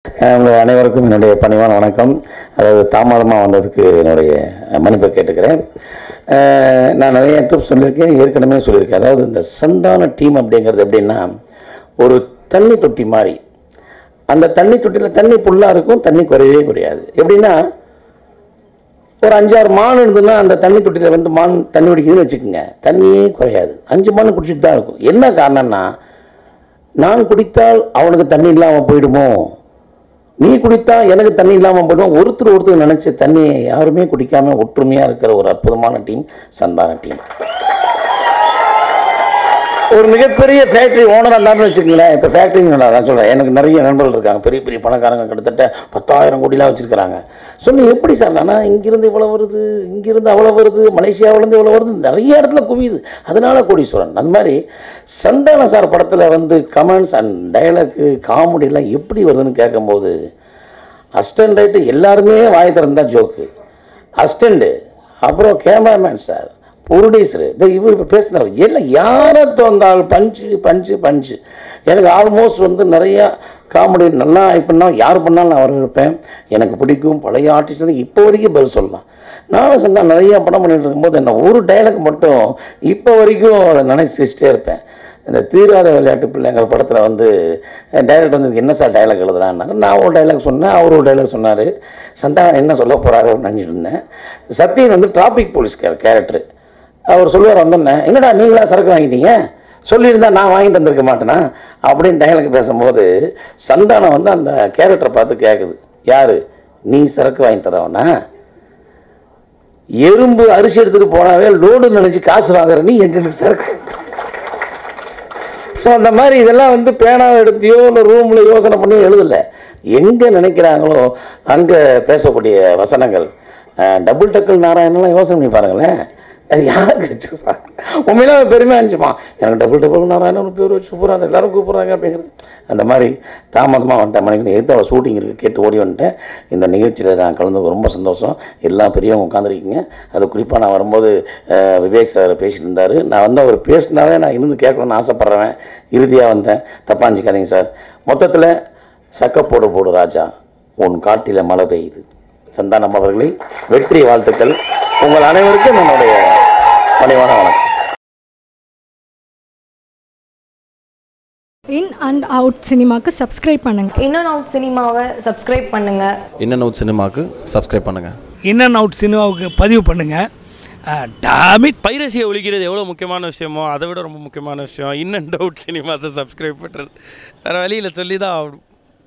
அஹ் உங்கள் அனைவருக்கும் என்னுடைய பணிவான வணக்கம் அதாவது தாமதமாக வந்ததுக்கு என்னுடைய மன்னிப்பை கேட்டுக்கிறேன் அஹ் நான் நிறைய ட்ரிப் சொல்லியிருக்கேன் ஏற்கனவே சொல்லியிருக்கேன் அதாவது இந்த சந்தான டீம் அப்படிங்கிறது எப்படின்னா ஒரு தண்ணி தொட்டி மாதிரி அந்த தண்ணி தொட்டியில் தண்ணி ஃபுல்லாக இருக்கும் தண்ணி குறையவே குறையாது எப்படின்னா ஒரு அஞ்சாறு மான் இருந்ததுன்னா அந்த தண்ணி தொட்டியில் வந்து மான் தண்ணி குடிக்குதுன்னு வச்சுக்கோங்க தண்ணியே குறையாது அஞ்சு மான் குடிச்சிட்டு தான் இருக்கும் என்ன காரணம்னா நான் குடித்தால் அவனுக்கு தண்ணி இல்லாமல் போயிடுமோ நீ குடித்தா எனக்கு தண்ணி இல்லாமல் போயிடும் ஒருத்தர் ஒருத்தர் நினச்சி தண்ணியை யாருமே குடிக்காம ஒற்றுமையாக இருக்கிற ஒரு அற்புதமான டீம் சந்தான டீம் ஒரு மிகப்பெரிய ஃபேக்ட்ரி ஓனராக இருந்தாலும் வச்சுக்கங்களேன் இப்போ ஃபேக்ட்ரி நான் சொல்கிறேன் எனக்கு நிறைய நண்பர்கள் இருக்காங்க பெரிய பெரிய பணக்காரங்க கிட்டத்தட்ட பத்தாயிரம் கோடிலாம் வச்சுருக்கிறாங்க சொன்னி எப்படி சார் ஆனால் இங்கிருந்து இவ்வளோ வருது இங்கிருந்து அவ்வளோ வருது மலேசியாவிலேருந்து இவ்வளோ வருது நிறைய இடத்துல குவியுது அதனால கோடீஸ்வரன் அந்த மாதிரி சந்தான சார் படத்தில் வந்து கமெண்ட்ஸ் அண்ட் டயலாக்கு காமெடிலாம் எப்படி வருதுன்னு கேட்கும்போது அஸ்டன்ட் ரைட்டு எல்லாருமே வாய் திறந்தா ஜோக்கு அஸ்டண்ட்டு அப்புறம் கேமராமேன் சார் ப்ரொடியூசரு இந்த இவர் இப்போ பேசுனவர் எல்லாம் யாரை தோந்தால் பஞ்சு பஞ்சு பஞ்சு எனக்கு ஆல்மோஸ்ட் வந்து நிறையா காமெடி நல்லா இப்படின்னா யார் பண்ணாலும் நான் வரவேற்பேன் எனக்கு பிடிக்கும் பழைய ஆர்டிஸ்ட் வந்து இப்போ வரைக்கும் பதில் சொல்லலாம் நானும் சொன்னா நிறைய படம் பண்ணிட்டு இருக்கும்போது என்ன ஒரு டைலாக் மட்டும் இப்போ வரைக்கும் அதை நினைச்சிட்டே இருப்பேன் இந்த தீராத விளையாட்டு பிள்ளைங்கிற படத்தில் வந்து டைரக்டர் வந்து இதுக்கு என்ன சார் டைலாக் எழுதுறான்னாங்க நான் ஒரு டைலாக் சொன்னேன் அவர் ஒரு டைலாக் சொன்னார் சந்தானம் என்ன சொல்ல போகிறாரு நினச்சிட்டு இருந்தேன் சத்யன் வந்து டிராபிக் போலீஸ் கேரக்டர் அவர் சொல்லுவார் வந்தோன்னே என்னடா நீங்களா சரக்கு வாங்கிட்டீங்க சொல்லியிருந்தா நான் வாங்கிட்டு வந்திருக்க மாட்டேனா அப்படின்னு டைலாக் பேசும்போது சந்தானம் வந்து அந்த கேரக்டரை பார்த்து கேட்குது யார் நீ சரக்கு வாங்கி தரவனா எறும்பு அரிசி எடுத்துகிட்டு போனாவே லோடு நினச்சி காசு வாங்குற நீ எங்களுக்கு சரக்கு ஸோ அந்த மாதிரி இதெல்லாம் வந்து பேனாவை எடுத்தியோ இல்லை ரூமில் யோசனை பண்ணி எழுதலை எங்கே நினைக்கிறாங்களோ அங்கே பேசக்கூடிய வசனங்கள் டபுள் டக்கல் நாராயணெல்லாம் யோசனை பண்ணி பாருங்களேன் அது யாருக்கு வச்சுருப்பாங்க உண்மையில அவன் பெருமையாக இருந்துச்சுமா எனக்கு டபுள் டபுள் நாராயணன் பேர் வச்சு கூப்பிட்றாங்க எல்லாரும் கூப்பிட்றாங்க அப்படிங்கிறது அந்த மாதிரி தாமதமாக வந்துட்டேன் மணிக்கு எடுத்து அவள் ஷூட்டிங் இருக்குது கேட்டு ஓடி வந்துட்டேன் இந்த நிகழ்ச்சியில் நான் கலந்து ரொம்ப சந்தோஷம் எல்லாம் பெரியவங்க உட்காந்துருக்கீங்க அது குறிப்பாக நான் வரும்போது அஹ், விவேக் சார் பேசிட்டு இருந்தார் நான் வந்து அவர் பேசினாவே நான் இருந்து கேட்கணும்னு ஆசைப்பட்றேன் இறுதியாக வந்தேன் தப்பா நினைக்காதீங்க சார் மொத்தத்தில் சக்கப்போடு போடு ராஜா உன் காட்டில மழை பெய்யுது சந்தானம் அவர்களே வெற்றி வாழ்த்துக்கள் உங்கள் அனைவருக்கும் என்னுடைய பணிவான வணக்கம் இன் அண்ட் அவுட் சினிமாக்கு சப்ஸ்கிரைப் பண்ணுங்கள் இன் அண்ட் அவுட் சினிமாவை சப்ஸ்கிரைப் பண்ணுங்கள் இன் அண்ட் அவுட் சினிமாவுக்கு சப்ஸ்கிரைப் பண்ணுங்கள் இன் அண்ட் அவுட் சினிமாவுக்கு பதிவு பண்ணுங்கள் டாமிட் பைரசியை ஒழிக்கிறது எவ்வளோ முக்கியமான விஷயமோ அதை விட ரொம்ப முக்கியமான விஷயம் இன் அண்ட் அவுட் சினிமாஸை சப்ஸ்கிரைப் பண்ணுறது வேறு வழியில் சொல்லி தான் ஆகணும்